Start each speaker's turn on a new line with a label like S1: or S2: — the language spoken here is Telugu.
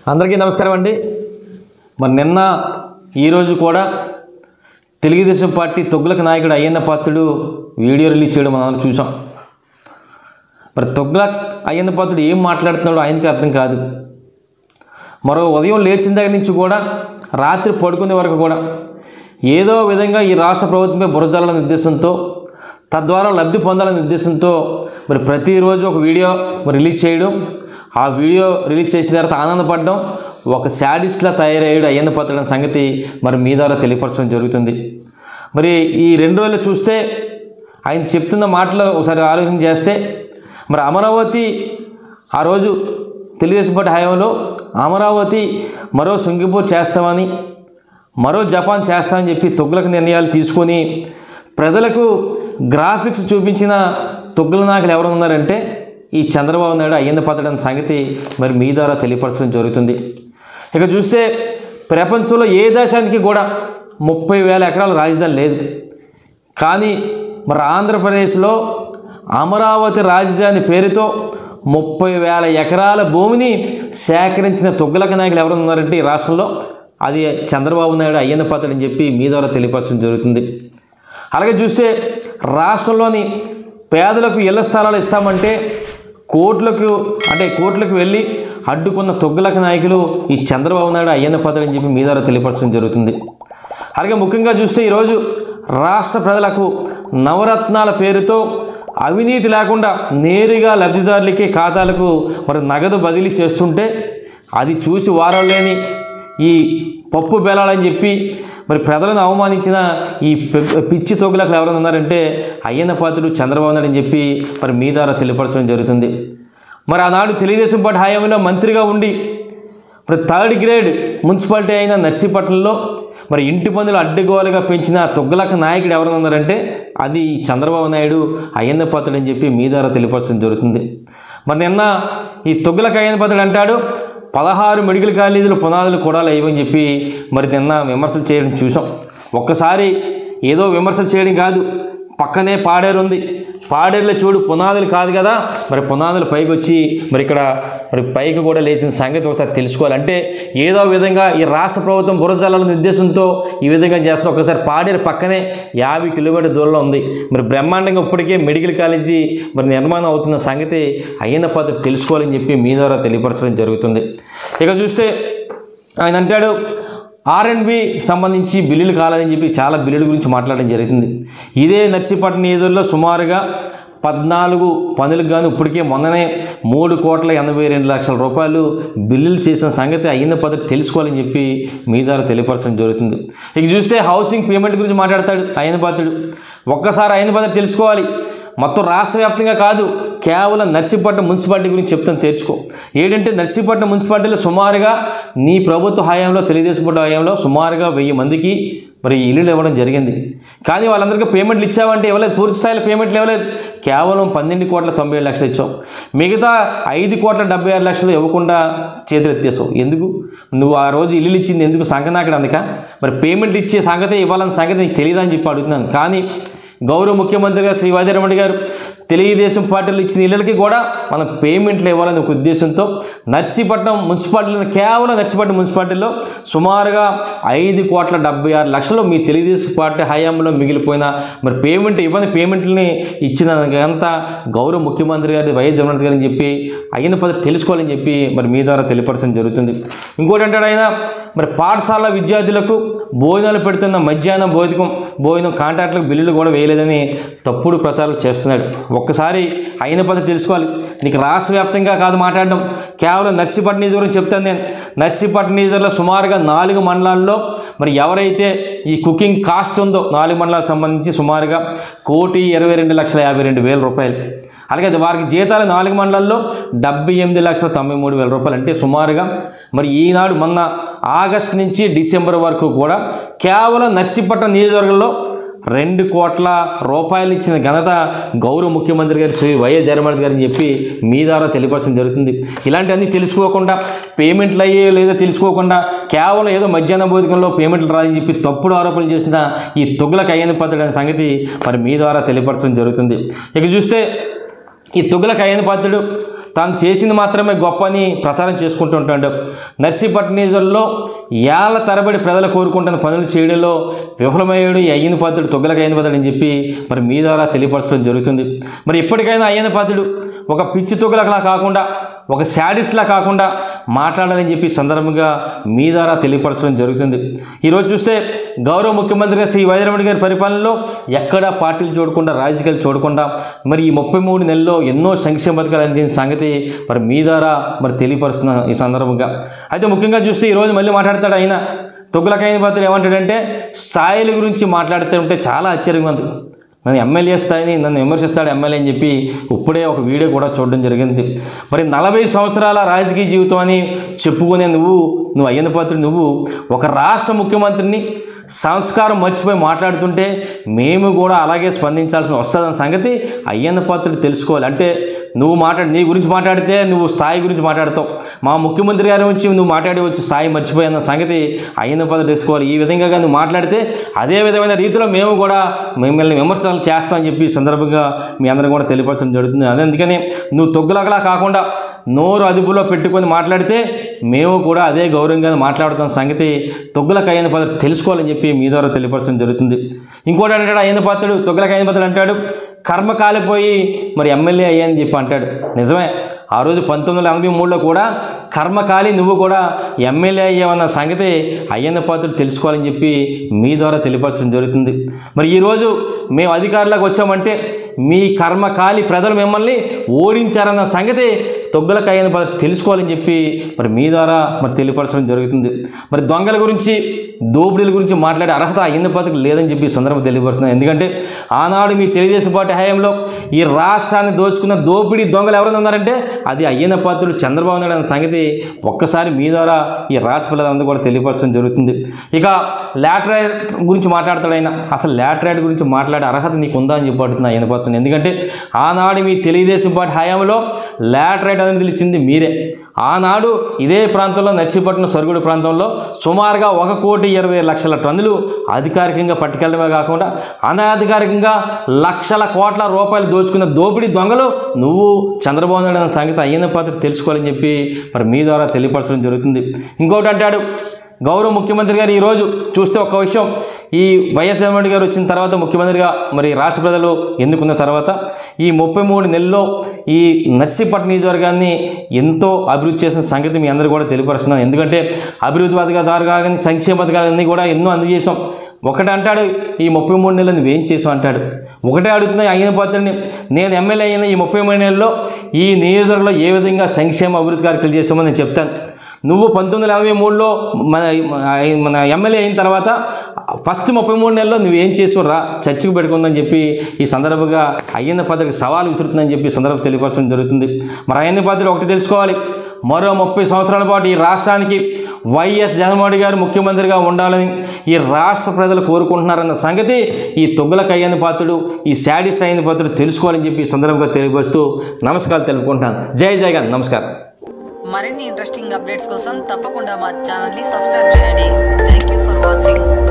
S1: అందరికీ నమస్కారం అండి మరి నిన్న ఈరోజు కూడా తెలుగుదేశం పార్టీ తొగ్గులకు నాయకుడు అయ్యన్న పాత్రుడు వీడియో రిలీజ్ చేయడం మనం చూసాం మరి తొగ్గులక్ అయ్యన్న పాత్రుడు ఏం మాట్లాడుతున్నాడో ఆయనకి అర్థం కాదు మరో ఉదయం లేచిన దగ్గర నుంచి కూడా రాత్రి పడుకునే వరకు కూడా ఏదో విధంగా ఈ రాష్ట్ర ప్రభుత్వమే బురజాలనే ఉద్దేశంతో తద్వారా లబ్ధి పొందాలనే ఉద్దేశంతో మరి ప్రతిరోజు ఒక వీడియో మరి రిలీజ్ చేయడం ఆ వీడియో రిలీజ్ చేసిన తర్వాత ఆనందపడడం ఒక శాడిస్ట్లా తయారయ్యాడు అయ్యన్న పత్రుడు సంగతి మరి మీ ద్వారా తెలియపరచడం జరుగుతుంది మరి ఈ రెండు రోజులు చూస్తే ఆయన చెప్తున్న మాటలు ఒకసారి ఆలోచన చేస్తే మరి అమరావతి ఆ రోజు తెలుగుదేశం పార్టీ హయాంలో అమరావతి మరో సింగపూర్ చేస్తామని మరో జపాన్ చేస్తామని చెప్పి తొగ్గులకు నిర్ణయాలు తీసుకొని ప్రజలకు గ్రాఫిక్స్ చూపించిన తొగ్గుల నాయకులు ఎవరు ఉన్నారంటే ఈ చంద్రబాబు నాయుడు అయ్యింద పత్తడం సంగతి మరి మీ ద్వారా తెలియపరచడం జరుగుతుంది ఇక చూస్తే ప్రపంచంలో ఏ దేశానికి కూడా ముప్పై వేల ఎకరాల రాజధాని లేదు కానీ మరి ఆంధ్రప్రదేశ్లో అమరావతి రాజధాని పేరుతో ముప్పై వేల ఎకరాల భూమిని సేకరించిన తొగ్గులక నాయకులు ఎవరు ఉన్నారంటే ఈ రాష్ట్రంలో అది చంద్రబాబు నాయుడు అయ్యన్న పాత్ర అని చెప్పి మీ ద్వారా తెలియపరచడం జరుగుతుంది అలాగే చూస్తే రాష్ట్రంలోని పేదలకు ఇళ్ల స్థలాలు ఇస్తామంటే కోట్లకు అంటే కోట్లకు వెళ్ళి అడ్డుకున్న తొగ్గులక నాయకులు ఈ చంద్రబాబు నాయుడు అయ్యన్న పాత్ర అని చెప్పి మీ ద్వారా తెలియపరచడం జరుగుతుంది అలాగే ముఖ్యంగా చూస్తే ఈరోజు రాష్ట్ర ప్రజలకు నవరత్నాల పేరుతో అవినీతి లేకుండా నేరుగా లబ్ధిదారులకి ఖాతాలకు మరి నగదు బదిలీ చేస్తుంటే అది చూసి వారం లేని ఈ పప్పు బెలాలని చెప్పి మరి ప్రజలను అవమానించిన ఈ పె- పిచ్చి తొగులకు ఎవరైనా ఉన్నారంటే అయ్యన్న పాత్రుడు చంద్రబాబు నాయుడు అని చెప్పి మరి మీ ద్వారా తెలియపరచడం జరుగుతుంది మరి ఆనాడు తెలుగుదేశం పార్టీ హయాంలో మంత్రిగా ఉండి మరి థర్డ్ గ్రేడ్ మున్సిపాలిటీ అయిన నర్సీపట్నంలో మరి ఇంటి పనులు అడ్డగోలుగా పెంచిన తొగ్గులక నాయకుడు ఎవరైనా ఉన్నారంటే అది ఈ చంద్రబాబు నాయుడు అయ్యన్న పాత్రుడు అని చెప్పి మీ ద్వారా తెలియపరచడం జరుగుతుంది మరి నిన్న ఈ తొగ్గులక అయ్యన్న పాత్రుడు అంటాడు పదహారు మెడికల్ కాలేజీలు పునాదులు కూడా లేవని చెప్పి మరి నిన్న విమర్శలు చేయడం చూసాం ఒక్కసారి ఏదో విమర్శలు చేయడం కాదు పక్కనే పాడేరు ఉంది పాడేరులో చూడు పునాదులు కాదు కదా మరి పునాదులు పైకి వచ్చి మరి ఇక్కడ మరి పైకి కూడా లేచిన సంగతి ఒకసారి తెలుసుకోవాలి అంటే ఏదో విధంగా ఈ రాష్ట్ర ప్రభుత్వం బురజాలని ఉద్దేశంతో ఈ విధంగా చేస్తున్న ఒకసారి పాడేరు పక్కనే యాభై కిలోమీటర్ దూరంలో ఉంది మరి బ్రహ్మాండంగా ఇప్పటికే మెడికల్ కాలేజీ మరి నిర్మాణం అవుతున్న సంగతి అయిన పద్ధతి తెలుసుకోవాలని చెప్పి మీ ద్వారా తెలియపరచడం జరుగుతుంది ఇక చూస్తే ఆయన అంటాడు ఆర్ఎండ్బి సంబంధించి బిల్లులు కాలేదని చెప్పి చాలా బిల్లుల గురించి మాట్లాడడం జరుగుతుంది ఇదే నర్సీపట్నం నియోజకవర్గంలో సుమారుగా పద్నాలుగు పనులకు గాను ఇప్పటికే మొన్ననే మూడు కోట్ల ఎనభై రెండు లక్షల రూపాయలు బిల్లులు చేసిన సంగతి అయిన పద్ధతి తెలుసుకోవాలని చెప్పి మీ ద్వారా తెలియపరచడం జరుగుతుంది ఇక చూస్తే హౌసింగ్ పేమెంట్ గురించి మాట్లాడతాడు అయిన పాత్రుడు ఒక్కసారి అయిన పద్ధతి తెలుసుకోవాలి మొత్తం రాష్ట్ర వ్యాప్తంగా కాదు కేవలం నర్సీపట్నం మున్సిపాలిటీ గురించి చెప్తాను తెచ్చుకో ఏంటంటే నర్సీపట్నం మున్సిపాలిటీలో సుమారుగా నీ ప్రభుత్వ హయాంలో తెలుగుదేశం పార్టీ హయాంలో సుమారుగా వెయ్యి మందికి మరి ఇల్లులు ఇవ్వడం జరిగింది కానీ వాళ్ళందరికీ పేమెంట్లు ఇచ్చావంటే ఇవ్వలేదు పూర్తి స్థాయిలో పేమెంట్లు ఇవ్వలేదు కేవలం పన్నెండు కోట్ల తొంభై ఏడు లక్షలు ఇచ్చావు మిగతా ఐదు కోట్ల డెబ్బై ఆరు లక్షలు ఇవ్వకుండా చేతులు ఎత్తేసావు ఎందుకు నువ్వు ఆ రోజు ఇల్లు ఇచ్చింది ఎందుకు సంగనాకడ అందుక మరి పేమెంట్ ఇచ్చే సంగతే ఇవ్వాలన్న సంగతి నీకు తెలియదా అని చెప్పి అడుగుతున్నాను కానీ గౌరవ ముఖ్యమంత్రి గారు శ్రీ వాజరమణి గారు తెలుగుదేశం పార్టీలు ఇచ్చిన ఇళ్ళకి కూడా మనం పేమెంట్లు ఇవ్వాలనే ఒక ఉద్దేశంతో నర్సీపట్నం మున్సిపాలిటీలో కేవలం నర్సీపట్నం మున్సిపాలిటీలో సుమారుగా ఐదు కోట్ల డెబ్బై ఆరు లక్షలు మీ తెలుగుదేశం పార్టీ హయాంలో మిగిలిపోయిన మరి పేమెంట్ ఇవ్వని పేమెంట్లని ఇచ్చిన అంతా గౌరవ ముఖ్యమంత్రి గారి వైఎస్ జగన్మోహన్ గారు అని చెప్పి అయిన పద్ధతి తెలుసుకోవాలని చెప్పి మరి మీ ద్వారా తెలియపరచడం జరుగుతుంది ఇంకోటి అంటాడు ఆయన మరి పాఠశాల విద్యార్థులకు భోజనాలు పెడుతున్న మధ్యాహ్నం భోజనం భోజనం కాంట్రాక్టులకు బిల్లులు కూడా వేయలేదని తప్పుడు ప్రచారం చేస్తున్నాడు ఒక్కసారి అయిన పద్ధతి తెలుసుకోవాలి నీకు రాష్ట్ర వ్యాప్తంగా కాదు మాట్లాడడం కేవలం నర్సీపట్నం నియోజకవర్గం చెప్తాను నేను నర్సీపట్నం నియోజకవర్గంలో సుమారుగా నాలుగు మండలాల్లో మరి ఎవరైతే ఈ కుకింగ్ కాస్ట్ ఉందో నాలుగు మండలాలకు సంబంధించి సుమారుగా కోటి ఇరవై రెండు లక్షల యాభై రెండు వేల రూపాయలు అలాగే అది వారికి జీతాలు నాలుగు మండలాల్లో డెబ్బై ఎనిమిది లక్షల తొంభై మూడు వేల రూపాయలు అంటే సుమారుగా మరి ఈనాడు మొన్న ఆగస్టు నుంచి డిసెంబర్ వరకు కూడా కేవలం నర్సీపట్నం నియోజకవర్గంలో రెండు కోట్ల రూపాయలు ఇచ్చిన ఘనత గౌరవ ముఖ్యమంత్రి గారు శ్రీ వైఎస్ జగన్మోహన్ గారు అని చెప్పి మీ ద్వారా తెలియపరచడం జరుగుతుంది ఇలాంటివన్నీ తెలుసుకోకుండా పేమెంట్లు అయ్యే లేదో తెలుసుకోకుండా కేవలం ఏదో మధ్యాహ్న భోజకంలో పేమెంట్లు రాదని చెప్పి తప్పుడు ఆరోపణలు చేసిన ఈ తొగ్గులకు అయ్యని పద్ధతి అనే సంగతి మరి మీ ద్వారా తెలియపరచడం జరుగుతుంది ఇక చూస్తే ఈ తొగ్గులకు అయ్యని పాత్రుడు తాను చేసింది మాత్రమే గొప్ప అని ప్రచారం చేసుకుంటూ ఉంటాడు నర్సీపట్నం నియోజకవర్గంలో ఏళ్ల తరబడి ప్రజలు కోరుకుంటున్న పనులు చేయడంలో విఫలమయ్యాడు ఈ అయ్యన పాత్రుడు తొగ్గలకు అయ్యన పాత్రుడు అని చెప్పి మరి మీ ద్వారా తెలియపరచడం జరుగుతుంది మరి ఇప్పటికైనా అయ్యన పాత్రుడు ఒక పిచ్చి తొగ్గలకలా కాకుండా ఒక శాడిస్ట్లా కాకుండా మాట్లాడాలని చెప్పి సందర్భంగా మీ ద్వారా తెలియపరచడం జరుగుతుంది ఈరోజు చూస్తే గౌరవ ముఖ్యమంత్రిగా శ్రీ వైద్యరమణి గారి పరిపాలనలో ఎక్కడా పార్టీలు చూడకుండా రాజకీయాలు చూడకుండా మరి ఈ ముప్పై మూడు నెలల్లో ఎన్నో సంక్షేమ పథకాలు అందిన సంగతి మరి మీ ద్వారా మరి తెలియపరుస్తున్న ఈ సందర్భంగా అయితే ముఖ్యంగా చూస్తే ఈరోజు మళ్ళీ మాట్లాడతాడు ఆయన తొగ్గులకైన పాత్ర ఏమంటాడంటే స్థాయిల గురించి మాట్లాడుతూ ఉంటే చాలా ఆశ్చర్యంగా ఉంది నన్ను ఎమ్మెల్యే స్థాయిని నన్ను విమర్శిస్తాడు ఎమ్మెల్యే అని చెప్పి ఇప్పుడే ఒక వీడియో కూడా చూడడం జరిగింది మరి నలభై సంవత్సరాల రాజకీయ జీవితం అని చెప్పుకునే నువ్వు నువ్వు అయ్యన పాత్ర నువ్వు ఒక రాష్ట్ర ముఖ్యమంత్రిని సంస్కారం మర్చిపోయి మాట్లాడుతుంటే మేము కూడా అలాగే స్పందించాల్సిన వస్తుందన్న సంగతి అయ్యన్న పాత్రుడు తెలుసుకోవాలి అంటే నువ్వు మాట్లాడి నీ గురించి మాట్లాడితే నువ్వు స్థాయి గురించి మాట్లాడతావు మా ముఖ్యమంత్రి గారి నుంచి నువ్వు మాట్లాడవచ్చు స్థాయి మర్చిపోయిన సంగతి అయ్యన్న పాత్ర తెలుసుకోవాలి ఈ విధంగా కానీ నువ్వు మాట్లాడితే అదే విధమైన రీతిలో మేము కూడా మిమ్మల్ని విమర్శలు చేస్తామని చెప్పి ఈ సందర్భంగా మీ అందరం కూడా తెలియపరచడం జరుగుతుంది అదే అందుకని నువ్వు తొగ్గులగలా కాకుండా నోరు అదుపులో పెట్టుకొని మాట్లాడితే మేము కూడా అదే గౌరవంగా మాట్లాడుతున్న సంగతి తొగ్గులకు అయ్యన పాత్ర తెలుసుకోవాలని చెప్పి మీ ద్వారా తెలియపరచడం జరుగుతుంది ఇంకోటి అంటాడు అయ్యన పాత్రుడు తొగ్గులకు అయ్యన పాత్రుడు అంటాడు కర్మ కాలిపోయి మరి ఎమ్మెల్యే అయ్యాని చెప్పి అంటాడు నిజమే ఆ రోజు పంతొమ్మిది వందల ఎనభై మూడులో కూడా కర్మకాలి నువ్వు కూడా ఎమ్మెల్యే అయ్యావన్న సంగతి అయ్యన్న పాత్రుడు తెలుసుకోవాలని చెప్పి మీ ద్వారా తెలియపరచడం జరుగుతుంది మరి ఈరోజు మేము అధికారులకు వచ్చామంటే మీ కర్మకాలి ప్రజలు మిమ్మల్ని ఓడించారన్న సంగతి తొగ్గులకు అయ్యన పాత్ర తెలుసుకోవాలని చెప్పి మరి మీ ద్వారా మరి తెలియపరచడం జరుగుతుంది మరి దొంగల గురించి దోపిడీల గురించి మాట్లాడే అర్హత అయ్యన్న పాత్రకు లేదని చెప్పి ఈ సందర్భం తెలియపరుస్తున్నాను ఎందుకంటే ఆనాడు మీ తెలుగుదేశం పార్టీ హయాంలో ఈ రాష్ట్రాన్ని దోచుకున్న దోపిడీ దొంగలు ఎవరైనా ఉన్నారంటే అది అయ్యన్న పాత్రుడు చంద్రబాబు నాయుడు అన్న సంగతి ఒక్కసారి మీ ద్వారా ఈ రాష్ట్ర ప్రజలందరూ కూడా తెలియపరచడం జరుగుతుంది ఇక లాటరైట్ గురించి మాట్లాడతాడు ఆయన అసలు లాటరైట్ గురించి మాట్లాడే అర్హత నీకు ఉందా అని చెప్పి అడుగుతున్నా ఆయన పాత్రని ఎందుకంటే ఆనాడు మీ తెలుగుదేశం పార్టీ హయాంలో లాటరైట్ అనేది ఇచ్చింది మీరే ఆనాడు ఇదే ప్రాంతంలో నర్సీపట్నం సరుగుడు ప్రాంతంలో సుమారుగా ఒక కోటి ఇరవై లక్షల టన్నులు అధికారికంగా పట్టుకెళ్ళడమే కాకుండా అనధికారికంగా లక్షల కోట్ల రూపాయలు దోచుకున్న దోపిడీ దొంగలు నువ్వు చంద్రబాబు నాయుడు అన్న సంగతి అయ్యన్న పాత్ర తెలుసుకోవాలని చెప్పి మరి మీ ద్వారా తెలియపరచడం జరుగుతుంది ఇంకోటి అంటాడు గౌరవ ముఖ్యమంత్రి గారు ఈరోజు చూస్తే ఒక విషయం ఈ వైఎస్ జగన్మోహన్ రెడ్డి గారు వచ్చిన తర్వాత ముఖ్యమంత్రిగా మరి రాష్ట్ర ప్రజలు ఎన్నుకున్న తర్వాత ఈ ముప్పై మూడు నెలల్లో ఈ నర్సీపట్నం నియోజకవర్గాన్ని ఎంతో అభివృద్ధి చేసిన సంగతి మీ అందరూ కూడా తెలియపరుస్తున్నాను ఎందుకంటే అభివృద్ధి పథకాలు కానీ సంక్షేమ పథకాలన్నీ కూడా ఎన్నో అందజేసాం ఒకటి అంటాడు ఈ ముప్పై మూడు నెలలు నువ్వేం చేసావు అంటాడు ఒకటే అడుగుతున్నా అయిన పాత్రని నేను ఎమ్మెల్యే అయిన ఈ ముప్పై మూడు నెలల్లో ఈ నియోజకవర్గంలో ఏ విధంగా సంక్షేమ అభివృద్ధి కార్యక్రమాలు చేసామో నేను చెప్తాను నువ్వు పంతొమ్మిది వందల ఎనభై మూడులో మన మన ఎమ్మెల్యే అయిన తర్వాత ఫస్ట్ ముప్పై మూడు నెలల్లో నువ్వేం చేసావు రా చర్చకు పెట్టుకుందని చెప్పి ఈ సందర్భంగా అయ్యన్న పాత్రకి సవాలు విసురుతుందని చెప్పి ఈ సందర్భం తెలియపరచడం జరుగుతుంది మరి అయ్యన్న పాత్ర ఒకటి తెలుసుకోవాలి మరో ముప్పై సంవత్సరాల పాటు ఈ రాష్ట్రానికి వైఎస్ జగన్మోహన్ గారు ముఖ్యమంత్రిగా ఉండాలని ఈ రాష్ట్ర ప్రజలు కోరుకుంటున్నారన్న సంగతి ఈ తొగ్గులకు అయ్యన్న పాత్రుడు ఈ శాడిస్ట్ అయిన పాత్రుడు తెలుసుకోవాలని చెప్పి ఈ సందర్భంగా తెలియపరుస్తూ నమస్కారాలు తెలుపుకుంటాను జై జగన్ నమస్కారం
S2: మరిన్ని ఇంట్రెస్టింగ్ అప్డేట్స్ కోసం తప్పకుండా మా ఛానల్ని సబ్స్క్రైబ్ చేయండి థ్యాంక్ యూ ఫర్ వాచింగ్